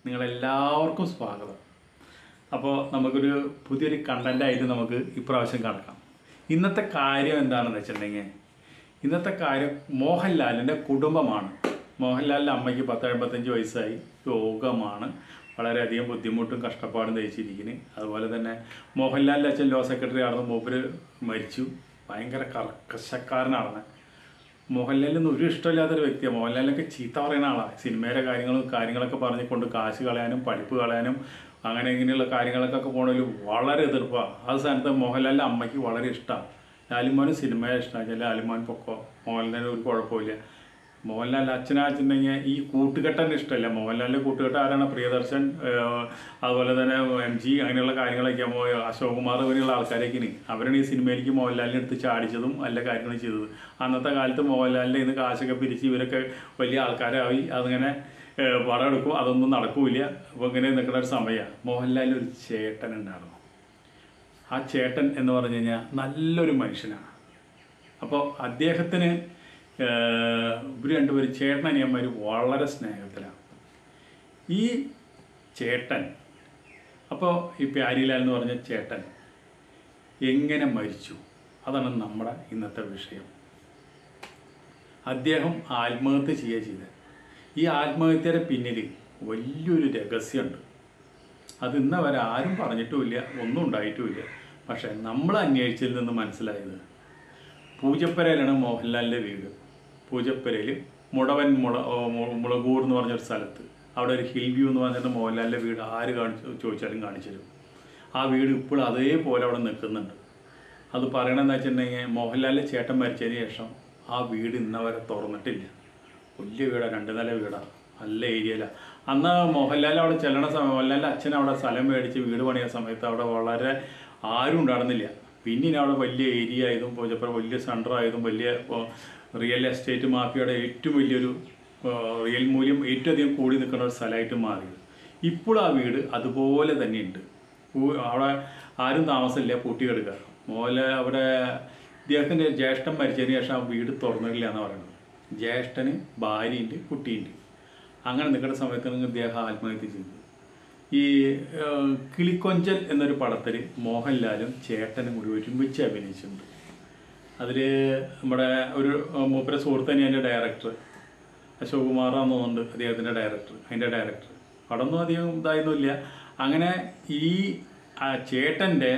നിങ്ങളെല്ലാവർക്കും സ്വാഗതം അപ്പോൾ നമുക്കൊരു പുതിയൊരു കണ്ടൻ്റായിട്ട് നമുക്ക് ഇപ്രാവശ്യം കടക്കാം ഇന്നത്തെ കാര്യം എന്താണെന്ന് വെച്ചിട്ടുണ്ടെങ്കിൽ ഇന്നത്തെ കാര്യം മോഹൻലാലിൻ്റെ കുടുംബമാണ് മോഹൻലാലിൻ്റെ അമ്മയ്ക്ക് പത്ത് എഴുപത്തഞ്ച് വയസ്സായി രോഗമാണ് വളരെയധികം ബുദ്ധിമുട്ടും കഷ്ടപ്പാടും തയ്ച്ചിരിക്കുന്നു അതുപോലെ തന്നെ മോഹൻലാലിൻ്റെ അച്ഛൻ ലോ സെക്രട്ടറി ആണെന്ന് മൂപ്പര് മരിച്ചു ഭയങ്കര കർക്കശക്കാരനാണ് മോഹൻലാലിന് ഒരു ഇഷ്ടമില്ലാത്തൊരു വ്യക്തിയാണ് മോഹൻലാലിനൊക്കെ ചീത്ത പറയുന്ന ആളാണ് സിനിമയിലെ കാര്യങ്ങളും കാര്യങ്ങളൊക്കെ പറഞ്ഞ് കൊണ്ട് കാശ് കളയാനും പഠിപ്പ് കളയാനും അങ്ങനെ ഇങ്ങനെയുള്ള കാര്യങ്ങളൊക്കെ പോകണമെങ്കിൽ വളരെ എതിർപ്പാണ് ആ സ്ഥാനത്ത് മോഹൻലാലിൻ്റെ അമ്മയ്ക്ക് വളരെ ഇഷ്ടമാണ് ലാലിമോനും സിനിമയെ ഇഷ്ടമാണ് ലാലിമോൻ പൊക്കോ മോഹൻലാലിന് ഒരു കുഴപ്പമില്ല മോഹൻലാൽ അച്ഛനാച്ചുണ്ടെങ്കിൽ ഈ കൂട്ടുകെട്ടന്നെ ഇഷ്ടമല്ല മോഹൻലാലിൻ്റെ കൂട്ടുകെട്ട് ആരാണ് പ്രിയദർശൻ ഏഹ് അതുപോലെ തന്നെ എം ജി അങ്ങനെയുള്ള കാര്യങ്ങളൊക്കെ ആകുമ്പോൾ അശോക് കുമാർ ഇവരെയുള്ള ആൾക്കാരൊക്കെയാണ് അവരാണ് ഈ സിനിമയിലേക്ക് മോഹൻലാലിനെ എടുത്ത് ചാടിച്ചതും എല്ലാ കാര്യങ്ങളും ചെയ്തത് അന്നത്തെ കാലത്ത് മോഹൻലാലിൻ്റെ ഇന്ന് കാശൊക്കെ പിരിച്ച് ഇവരൊക്കെ വലിയ ആൾക്കാരായി അതിങ്ങനെ ഏഹ് പടം എടുക്കും അതൊന്നും നടക്കൂല അപ്പോൾ ഇങ്ങനെ നിൽക്കുന്ന ഒരു സമയമാണ് മോഹൻലാലിന് ഒരു ചേട്ടൻ ഉണ്ടായിരുന്നു ആ ചേട്ടൻ എന്ന് പറഞ്ഞു കഴിഞ്ഞാൽ നല്ലൊരു മനുഷ്യനാണ് അപ്പോൾ അദ്ദേഹത്തിന് ഏഹ്, ഇവർ രണ്ടുപേരും ചേട്ടൻ അനിയന്മാർ വളരെ സ്നേഹത്തിലാണ് ഈ ചേട്ടൻ അപ്പോൾ ഈ പ്യാരിലാൽ എന്ന് പറഞ്ഞ ചേട്ടൻ എങ്ങനെ മരിച്ചു അതാണ് നമ്മുടെ ഇന്നത്തെ വിഷയം അദ്ദേഹം ആത്മഹത്യ ചെയ്യുക ചെയ്തത് ഈ ആത്മഹത്യയുടെ പിന്നിൽ വലിയൊരു രഹസ്യമുണ്ട് അത് ഇന്ന് വരെ ആരും പറഞ്ഞിട്ടുമില്ല ഒന്നും ഉണ്ടായിട്ടുമില്ല പക്ഷേ നമ്മൾ അന്വേഷിച്ചതിൽ നിന്ന് മനസ്സിലായത് പൂജപ്പരയിലാണ് മോഹൻലാലിൻ്റെ വീട് പൂജപ്പരയിൽ മുടവൻ മുള ഓ, മു- മുളകൂർ എന്ന് പറഞ്ഞൊരു സ്ഥലത്ത് അവിടെ ഒരു ഹിൽ വ്യൂ എന്ന് പറഞ്ഞിട്ട് മോഹൻലാലിൻ്റെ വീട് ആര് കാണിച്ചു ചോദിച്ചാലും കാണിച്ചു തരും ആ വീട് ഇപ്പോഴും അതേപോലെ അവിടെ നിൽക്കുന്നുണ്ട് അത് പറയണമെന്ന് വെച്ചിട്ടുണ്ടെങ്കിൽ മോഹൻലാലിൻ്റെ ചേട്ടൻ മരിച്ചതിന് ശേഷം ആ വീട് ഇന്ന വരെ തുറന്നിട്ടില്ല വലിയ വീടാണ് രണ്ട് നില വീടാണ് നല്ല ഏരിയയിലാണ് അന്ന് മോഹൻലാൽ അവിടെ ചെല്ലണ സമയം മോഹൻലാലിൻ്റെ അച്ഛൻ അവിടെ സ്ഥലം മേടിച്ച് വീട് പണിയ സമയത്ത് അവിടെ വളരെ ആരും ഉണ്ടായിരുന്നില്ല പിന്നെ അവിടെ വലിയ ഏരിയ ആയതും പൂജപ്പുറ വലിയ സെൻറ്റർ ആയതും വലിയ ഇപ്പോൾ റിയൽ എസ്റ്റേറ്റ് മാഫിയയുടെ ഏറ്റവും വലിയൊരു ആ, റിയൽ മൂല്യം ഏറ്റവും അധികം കൂടി നിൽക്കുന്ന ഒരു സ്ഥലമായിട്ട് മാറിയത് ഇപ്പോൾ ആ വീട് അതുപോലെ തന്നെയുണ്ട് ഊ- അവിടെ ആരും താമസമില്ല പൂട്ടിക്കെടുക്കുക മോലെ അവിടെ ഇദ്ദേഹത്തിൻ്റെ ജ്യേഷ്ഠൻ മരിച്ചതിന് ശേഷം ആ വീട് തുറന്നിട്ടില്ല എന്ന് പറയുന്നത് ജ്യേഷ്ഠന് ഭാര്യയുണ്ട് കുട്ടിയുണ്ട് അങ്ങനെ നിൽക്കുന്ന സമയത്താണ് ഇദ്ദേഹം ആത്മഹത്യ ചെയ്തത് ഈ ഏഹ്, കിളിക്കൊഞ്ചൽ എന്നൊരു പടത്തിൽ മോഹൻലാലും ചേട്ടനും കൂടി ഒരുമിച്ച് അഭിനയിച്ചിട്ടുണ്ട് അതിൽ നമ്മുടെ ഒരു ഏഹ്, മൂപ്പര സുഹൃത്ത് തന്നെയാണ് അതിൻ്റെ ഡയറക്ടർ അശോക് കുമാറാന്ന് തോന്നുന്നുണ്ട് അദ്ദേഹത്തിൻ്റെ ഡയറക്ടർ അതിൻ്റെ ഡയറക്ടർ പടമൊന്നും അധികം ഇതായൊന്നുമില്ല അങ്ങനെ ഈ ആ ചേട്ടൻ്റെ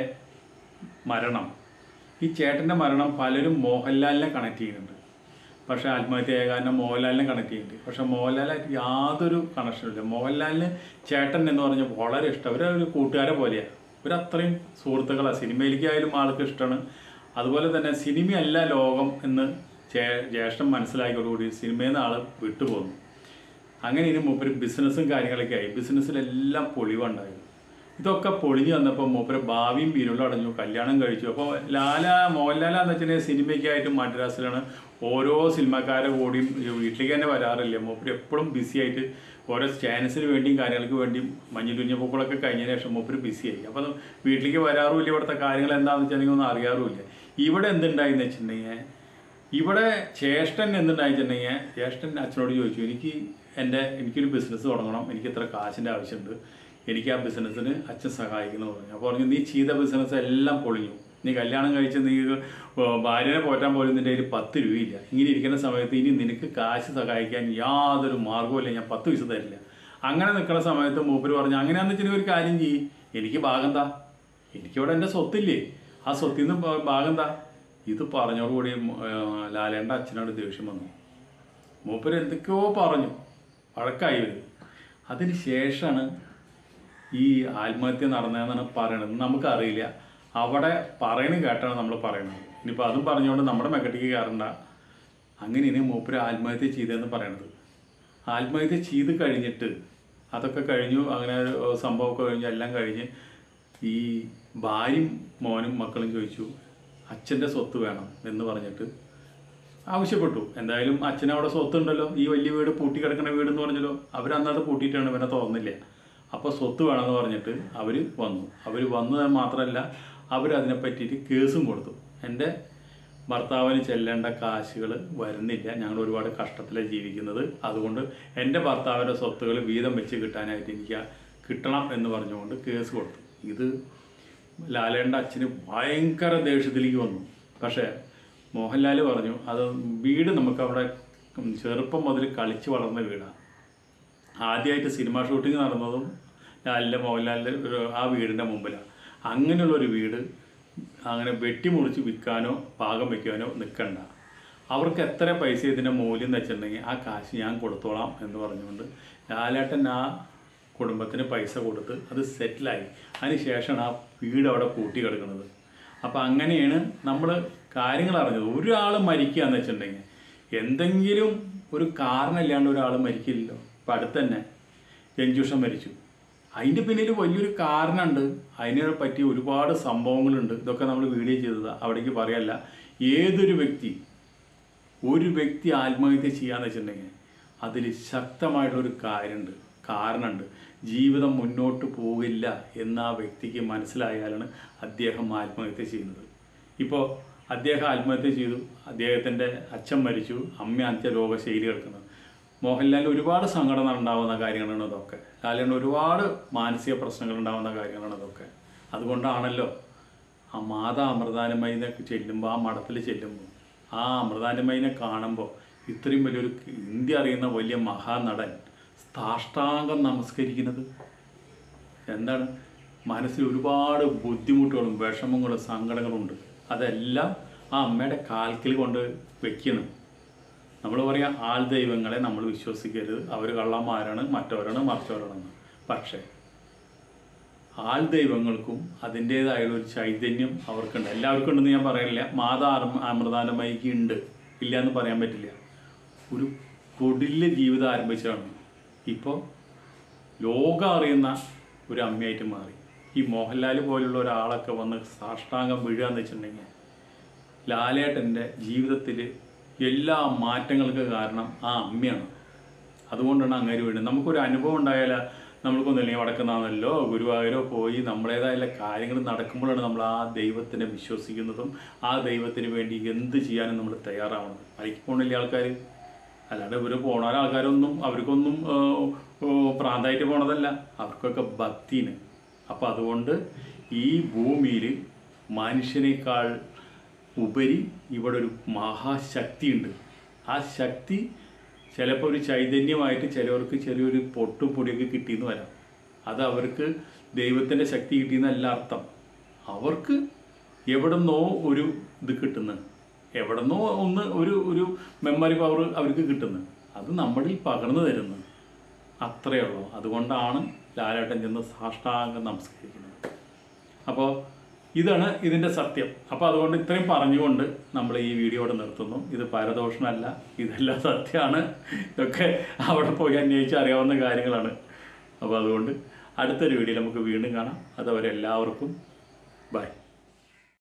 മരണം ഈ ചേട്ടൻ്റെ മരണം പലരും മോഹൻലാലിനെ കണക്ട് ചെയ്യുന്നുണ്ട് പക്ഷേ ആത്മഹത്യയായ കാരണം മോഹൻലാലിനെ കണക്ട് ചെയ്യുന്നുണ്ട് പക്ഷേ മോഹൻലാലായിട്ട് യാതൊരു കണക്ഷനും ഇല്ല മോഹൻലാലിന് ചേട്ടൻ എന്ന് പറഞ്ഞാൽ വളരെ ഇഷ്ടം അവരെ ഒരു കൂട്ടുകാരെ പോലെയാണ് ഇവരത്രയും സുഹൃത്തുക്കളാണ് സിനിമയിലേക്കായാലും ആൾക്ക് ഇഷ്ടമാണ് അതുപോലെ തന്നെ സിനിമയല്ല ലോകം എന്ന് ചേ ജ്യേഷ്ഠൻ മനസ്സിലാക്കിയോടുകൂടി സിനിമയിൽ നിന്ന് ആൾ വിട്ടുപോന്നു അങ്ങനെ ഇനി മൂപ്പര് ബിസിനസ്സും കാര്യങ്ങളൊക്കെ ആയി ബിസിനസ്സിലെല്ലാം പൊളിവുണ്ടായിരുന്നു ഇതൊക്കെ പൊളിഞ്ഞു വന്നപ്പോൾ മൂപ്പര് ഭാവിയും വീരുള്ള അടഞ്ഞു കല്യാണം കഴിച്ചു അപ്പോൾ ലാല മോഹൻലാല എന്ന് വെച്ചിട്ടുണ്ടെങ്കിൽ സിനിമയ്ക്കായിട്ട് മദ്രാസിലാണ് ഓരോ സിനിമക്കാരെ കൂടിയും ഈ വീട്ടിലേക്ക് തന്നെ വരാറില്ല മൂപ്പര് എപ്പോഴും ബിസി ആയിട്ട് ഓരോ ചാനൽസിന് വേണ്ടിയും കാര്യങ്ങൾക്ക് വേണ്ടിയും മഞ്ഞു തുഞ്ഞപ്പൂക്കളൊക്കെ കഴിഞ്ഞതിന് ശേഷം മൂപ്പര് ബിസി ആയി അപ്പോൾ വീട്ടിലേക്ക് വരാറുമില്ല ഇവിടുത്തെ കാര്യങ്ങൾ എന്താണെന്ന് വെച്ചിട്ടുണ്ടെങ്കിൽ ഒന്നും അറിയാറുമില്ല ഇവിടെ എന്തുണ്ടായിന്ന് വെച്ചിട്ടുണ്ടെങ്കിൽ ഇവിടെ ജ്യേഷ്ഠൻ എന്തുണ്ടായിട്ടുണ്ടെങ്കിൽ ജ്യേഷ്ഠൻ അച്ഛനോട് ചോദിച്ചു എനിക്ക് എൻ്റെ എനിക്കൊരു ബിസിനസ് തുടങ്ങണം എനിക്ക് ഇത്ര കാശിൻ്റെ ആവശ്യമുണ്ട് എനിക്ക് ആ ബിസിനസ്സിന് അച്ഛൻ സഹായിക്കുന്നു പറഞ്ഞു അപ്പോൾ പറഞ്ഞു നീ ചെയ്ത ബിസിനസ് എല്ലാം പൊളിഞ്ഞു നീ കല്യാണം കഴിച്ച് നീ ഏർ ഭാര്യനെ പോറ്റാൻ പോലും നിൻ്റെ കയ്യിൽ പത്ത് രൂപയില്ല ഇങ്ങനെ ഇരിക്കുന്ന സമയത്ത് ഇനി നിനക്ക് കാശ് സഹായിക്കാൻ യാതൊരു മാർഗ്ഗവുമില്ല ഞാൻ പത്ത് പൈസ തരില്ല അങ്ങനെ നിൽക്കുന്ന സമയത്ത് മൂപ്പര് പറഞ്ഞു അങ്ങനെയാണെന്ന് വെച്ചിട്ടുണ്ടെങ്കിൽ ഒരു കാര്യം ചെയ്യ് എനിക്ക് ഭാഗം താ എനിക്കിവിടെ എൻ്റെ സ്വത്തില്ലേ ആ സ്വത്തിൽ നിന്ന് ഭാ- ഭാഗം താ ഇത് പറഞ്ഞോടുകൂടി ലാലേണ്ട അച്ഛനോട് ദേഷ്യം വന്നു മൂപ്പര് എന്തൊക്കെയോ പറഞ്ഞു വഴക്കായി വരും അതിന് ശേഷമാണ് ഈ ആത്മഹത്യ നടന്നതെന്നാണ് പറയണത് നമുക്കറിയില്ല അവിടെ പറയണ കേട്ടാണ് നമ്മൾ പറയണത് ഇനിയിപ്പോൾ അതും പറഞ്ഞുകൊണ്ട് നമ്മുടെ മെക്കട്ടിക്ക് കയറണ്ട അങ്ങനെ ഇനി മൂപ്പര് ആത്മഹത്യ ചെയ്തതെന്ന് പറയണത് ആത്മഹത്യ ചെയ്ത് കഴിഞ്ഞിട്ട് അതൊക്കെ കഴിഞ്ഞു അങ്ങനെ ഒരു സംഭവമൊക്കെ കഴിഞ്ഞു എല്ലാം കഴിഞ്ഞ് ഈ ഭാര്യയും മോനും മക്കളും ചോദിച്ചു അച്ഛൻ്റെ സ്വത്ത് വേണം എന്ന് പറഞ്ഞിട്ട് ആവശ്യപ്പെട്ടു എന്തായാലും അച്ഛന് അവിടെ സ്വത്തുണ്ടല്ലോ ഈ വലിയ വീട് പൂട്ടി കിടക്കുന്ന വീട് എന്ന് പറഞ്ഞല്ലോ അവർ അന്നത് പൂട്ടിയിട്ടാണ് ഇവനെ തുറന്നില്ല അപ്പോൾ സ്വത്ത് വേണമെന്ന് പറഞ്ഞിട്ട് അവർ വന്നു അവർ വന്നത് മാത്രമല്ല അവർ അതിനെ പറ്റിയിട്ട് കേസും കൊടുത്തു എൻ്റെ ഭർത്താവിന് ചെല്ലേണ്ട കാശുകൾ വരുന്നില്ല ഞങ്ങൾ ഒരുപാട് കഷ്ടത്തിലാണ് ജീവിക്കുന്നത് അതുകൊണ്ട് എൻ്റെ ഭർത്താവിൻ്റെ സ്വത്തുകൾ വീതം വെച്ച് കിട്ടാനായിട്ട് എനിക്ക് കിട്ടണം എന്ന് പറഞ്ഞുകൊണ്ട് കേസ് കൊടുത്തു ഇത് ലാലേൻ്റെ അച്ഛന് ഭയങ്കര ദേഷ്യത്തിലേക്ക് വന്നു പക്ഷേ മോഹൻലാൽ പറഞ്ഞു അത് വീട് നമുക്ക് അവിടെ ചെറുപ്പം മുതൽ കളിച്ച് വളർന്ന വീടാണ് ആദ്യമായിട്ട് സിനിമ ഷൂട്ടിംഗ് നടന്നതും ലാലിൻ്റെ മോഹൻലാലിൻ്റെ ഒരു ആ വീടിൻ്റെ മുമ്പിലാണ് അങ്ങനെയുള്ളൊരു വീട് അങ്ങനെ വെട്ടിമുറിച്ച് വിൽക്കാനോ പാകം വയ്ക്കാനോ നിൽക്കണ്ട അവർക്ക് എത്ര പൈസ ഇതിൻ്റെ മൂല്യം എന്ന് വെച്ചിട്ടുണ്ടെങ്കിൽ ആ കാശ് ഞാൻ കൊടുത്തോളാം എന്ന് പറഞ്ഞുകൊണ്ട് ലാലേട്ടൻ ആ കുടുംബത്തിന് പൈസ കൊടുത്ത് അത് സെറ്റിലായി അതിന് ശേഷമാണ് ആ വീട് അവിടെ പൂട്ടി കിടക്കുന്നത് അപ്പം അങ്ങനെയാണ് നമ്മൾ കാര്യങ്ങൾ അറിഞ്ഞത് ഒരാൾ മരിക്കുക എന്ന് വെച്ചിട്ടുണ്ടെങ്കിൽ എന്തെങ്കിലും ഒരു കാരണമില്ലാണ്ട് ഒരാൾ മരിക്കില്ലല്ലോ ഇപ്പം അടുത്ത് തന്നെ രഞ്ജുഷം മരിച്ചു അതിൻ്റെ പിന്നിൽ വലിയൊരു കാരണമുണ്ട് അതിനെ പറ്റി ഒരുപാട് സംഭവങ്ങളുണ്ട് ഇതൊക്കെ നമ്മൾ വീഡിയോ ചെയ്തതാണ് അവിടേക്ക് പറയല്ല ഏതൊരു വ്യക്തി ഒരു വ്യക്തി ആത്മഹത്യ ചെയ്യാന്ന് വെച്ചിട്ടുണ്ടെങ്കിൽ അതിൽ ശക്തമായിട്ടൊരു കാര്യമുണ്ട് കാരണമുണ്ട് ജീവിതം മുന്നോട്ട് പോകില്ല എന്ന് ആ വ്യക്തിക്ക് മനസ്സിലായാലാണ് അദ്ദേഹം ആത്മഹത്യ ചെയ്യുന്നത് ഇപ്പോൾ അദ്ദേഹം ആത്മഹത്യ ചെയ്തു അദ്ദേഹത്തിൻ്റെ അച്ഛൻ മരിച്ചു അമ്മ അന്ത്യരോഗശൈലി കിടക്കുന്നത് മോഹൻലാൽ ഒരുപാട് സങ്കടം ഉണ്ടാവുന്ന കാര്യങ്ങളാണ് ഇതൊക്കെ ലാലിന് ഒരുപാട് മാനസിക പ്രശ്നങ്ങൾ ഉണ്ടാവുന്ന കാര്യങ്ങളാണ് ഇതൊക്കെ അതുകൊണ്ടാണല്ലോ ആ മാതാ അമൃതാനമയിനെ ചെല്ലുമ്പോൾ ആ മഠത്തിൽ ചെല്ലുമ്പോൾ ആ അമൃതാനമയിനെ കാണുമ്പോൾ ഇത്രയും വലിയൊരു ഇന്ത്യ അറിയുന്ന വലിയ മഹാനടൻ സാഷ്ടാംഗം നമസ്കരിക്കുന്നത് എന്താണ് മനസ്സിൽ ഒരുപാട് ബുദ്ധിമുട്ടുകളും വിഷമങ്ങളും സങ്കടങ്ങളും ഉണ്ട് അതെല്ലാം ആ അമ്മയുടെ കാൽക്കിൽ കൊണ്ട് വെക്കണം നമ്മൾ പറയാം ആൾ ദൈവങ്ങളെ നമ്മൾ വിശ്വസിക്കരുത് അവർ കള്ളന്മാരാണ് മറ്റവരാണ് മറിച്ചവരാണെന്ന് പക്ഷേ ആൾ ദൈവങ്ങൾക്കും അതിൻ്റേതായുള്ള ഒരു ചൈതന്യം അവർക്കുണ്ട് എല്ലാവർക്കും ഉണ്ടെന്ന് ഞാൻ പറയുന്നില്ല മാതാ അമൃതാനമയ്ക്ക് ഉണ്ട് ഇല്ല എന്ന് പറയാൻ പറ്റില്ല ഒരു കൊടില്ല ജീവിതം ആരംഭിച്ചതാണ് ഇപ്പോൾ ലോകം അറിയുന്ന ഒരു അമ്മയായിട്ട് മാറി ഈ മോഹൻലാൽ പോലുള്ള ഒരാളൊക്കെ വന്ന് സാഷ്ടാംഗം വീഴുക എന്ന് വെച്ചിട്ടുണ്ടെങ്കിൽ ലാലേട്ടൻ്റെ ജീവിതത്തിൽ എല്ലാ മാറ്റങ്ങൾക്ക് കാരണം ആ അമ്മയാണ് അതുകൊണ്ടാണ് അങ്ങനെ വീഴുന്നത് നമുക്കൊരു അനുഭവം ഉണ്ടായാൽ നമ്മൾക്കൊന്നുമില്ലെങ്കിൽ വടക്കുന്നാണല്ലോ ഗുരുവായൂരോ പോയി നമ്മളേതായുള്ള കാര്യങ്ങൾ നടക്കുമ്പോഴാണ് നമ്മൾ ആ ദൈവത്തിനെ വിശ്വസിക്കുന്നതും ആ ദൈവത്തിന് വേണ്ടി എന്ത് ചെയ്യാനും നമ്മൾ തയ്യാറാവുന്നത് അതിലേക്ക് പോകണില്ല ആൾക്കാർ അല്ലാണ്ട് ഇവർ പോണ ആൾക്കാരൊന്നും അവർക്കൊന്നും ഏഹ്, ഏഹ്, പ്രാന്തായിട്ട് പോണതല്ല അവർക്കൊക്കെ ഭക്തിന് അപ്പം അതുകൊണ്ട് ഈ ഭൂമിയിൽ മനുഷ്യനേക്കാൾ ഉപരി ഇവിടെ ഒരു മഹാശക്തിയുണ്ട് ആ ശക്തി ചിലപ്പോൾ ഒരു ചൈതന്യമായിട്ട് ചിലവർക്ക് ചെറിയൊരു പൊട്ടും പൊടിയൊക്കെ കിട്ടിയെന്ന് വരാം അത് അവർക്ക് ദൈവത്തിൻ്റെ ശക്തി കിട്ടിയെന്നല്ല അർത്ഥം അവർക്ക് എവിടെന്നോ ഒരു ഇത് കിട്ടുന്നു എവിടെന്നോ ഒന്ന് ഒരു ഒരു മെമ്മറി പവർ അവർക്ക് കിട്ടുന്നു അത് നമ്മളിൽ പകർന്നു തരുന്നു അത്രയേ ഉള്ളൂ അതുകൊണ്ടാണ് ലാലേട്ടൻ ചെന്ന് സാഷ്ടാംഗം നമസ്കരിക്കുന്നത് അപ്പോൾ ഇതാണ് ഇതിൻ്റെ സത്യം അപ്പോൾ അതുകൊണ്ട് ഇത്രയും പറഞ്ഞുകൊണ്ട് നമ്മൾ ഈ വീഡിയോ ഇവിടെ നിർത്തുന്നു ഇത് പരദോഷമല്ല ഇതെല്ലാം സത്യമാണ് ഇതൊക്കെ അവിടെ പോയി അന്വേഷിച്ച് അറിയാവുന്ന കാര്യങ്ങളാണ് അപ്പോൾ അതുകൊണ്ട് അടുത്തൊരു വീഡിയോ നമുക്ക് വീണ്ടും കാണാം അതുവരെ എല്ലാവർക്കും ബൈ